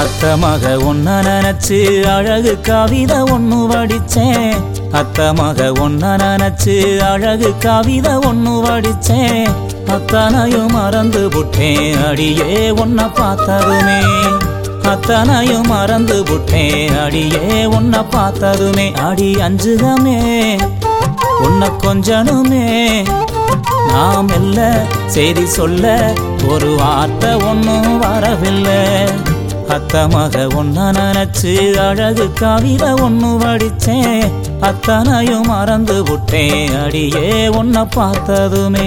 அத்த மக ஒன்ன நினைச்சு அழகு கவிதை ஒண்ணு வடிச்சேன் அத்த மக ஒன்ன நினைச்சு அழகு கவிதை ஒண்ணு வடிச்சேன் அத்தனையும் மறந்து புட்டேன் அடியே உன்னை பார்த்ததுமே அத்தனையும் மறந்து புட்டேன் அடியே உன்னை பார்த்ததுமே அடி அஞ்சுகமே உன்னை கொஞ்சனுமே நாம் இல்ல செய்தி சொல்ல ஒரு வார்த்தை ஒன்றும் வரவில்லை அத்த மக ஒன்ன நினைச்சு அழகு கவிதை ஒன்று வடிச்சேன் அத்தனையும் மறந்து விட்டேன் அடியே உன்னை பார்த்ததுமே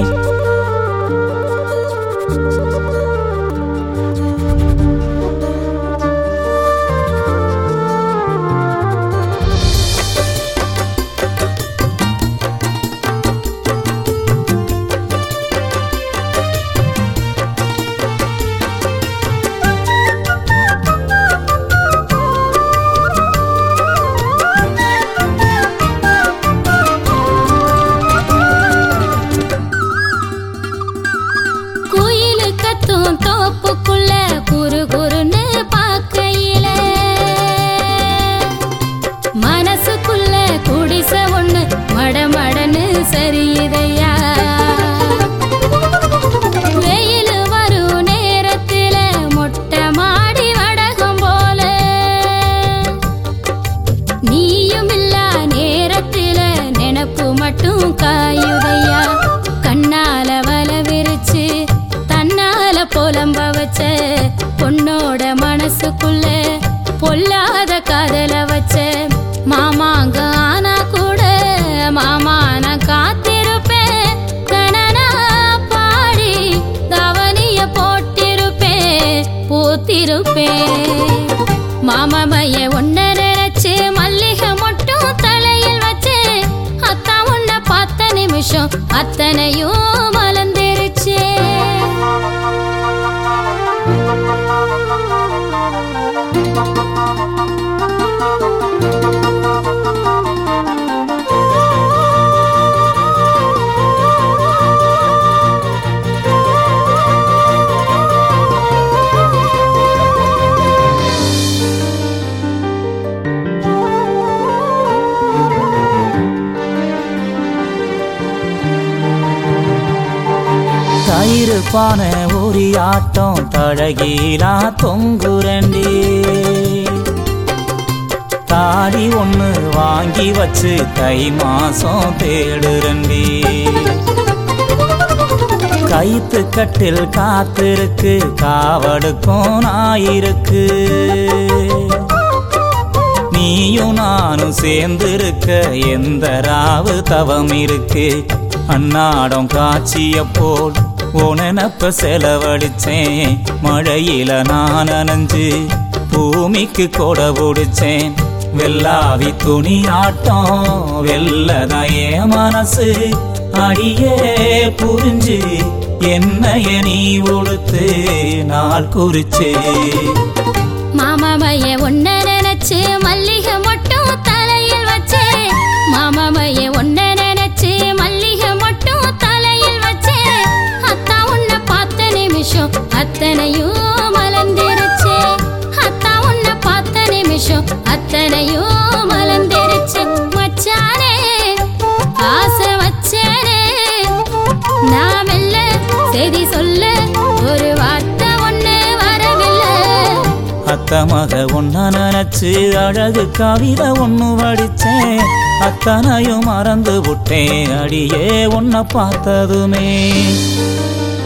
குயிலு கத்தும் தோப்புக்குள்ள குரு குருன்னு பார்க்கையில மனசுக்குள்ள குடிச ஒண்ணு மடமடன்னு சரியுதையா வெயில் வரும் நேரத்தில மொட்டை மாடி வடகம் போல நீயும் இல்லா நேரத்தில நினப்பு மட்டும் காயுதையா கண்ணால வல விரிச்சு தன்னால புலம்ப வச்ச பொண்ணோட மனசுக்குள்ள பொல்லாத காதல வச்ச மாமாங்க ஆனா கூட மாமா நான் காத்திருப்பேன் கணனா பாடி கவனிய போட்டிருப்பேன் பூத்திருப்பேன் மாமமைய ஒன்ன நினைச்சு மல்லிகை மட்டும் தலையில் வச்சு அத்தா உன்னை பார்த்த நிமிஷம் அத்தனையும் மலர்ந்துருச்சு தயிர் பானை ஒரு ஆட்டம் தழகீலா தொங்குரண்டி தாடி ஒன்று வாங்கி வச்சு தை மாசம் தேடுரண்டி கைத்து கட்டில் காத்திருக்கு காவடுக்கும் நாயிருக்கு நீயும் நானும் சேர்ந்திருக்க எந்த ராவு தவம் இருக்கு அன்னாடம் காட்சிய போல் உனப்ப செலவழிச்சேன் மழையில நான் நனைஞ்சு பூமிக்கு கொடை பிடிச்சேன் வெள்ளாவி துணி ஆட்டம் வெள்ளதையே மனசு அடியே புரிஞ்சு என்னைய நீ உடுத்து நாள் குறிச்சு மாமாமைய ஒன்ன நினைச்சு மல்லிகை மட்டும் தலையில் வச்சு மாமாமைய ஒன்ன நினைச்சு மல்லிகை மட்டும் தலையில் வச்சு அத்தா உன்னை பார்த்த நிமிஷம் அத்தனையும் மலர்ந்துருச்சு அத்தா உன்னை பார்த்த நிமிஷம் அத்தனையும் மலர்ந்துருச்சு மச்சானே ஆசை வச்சேனே நான் மெல்ல செய்தி சொல்ல ஒரு வார்த்தை ஒண்ணு வரவில்லை அத்த மக ஒன்ன நினைச்சு அழகு கவிதை ஒண்ணு வடிச்சேன் அத்தனையும் மறந்து விட்டேன் அடியே உன்னை பார்த்ததுமே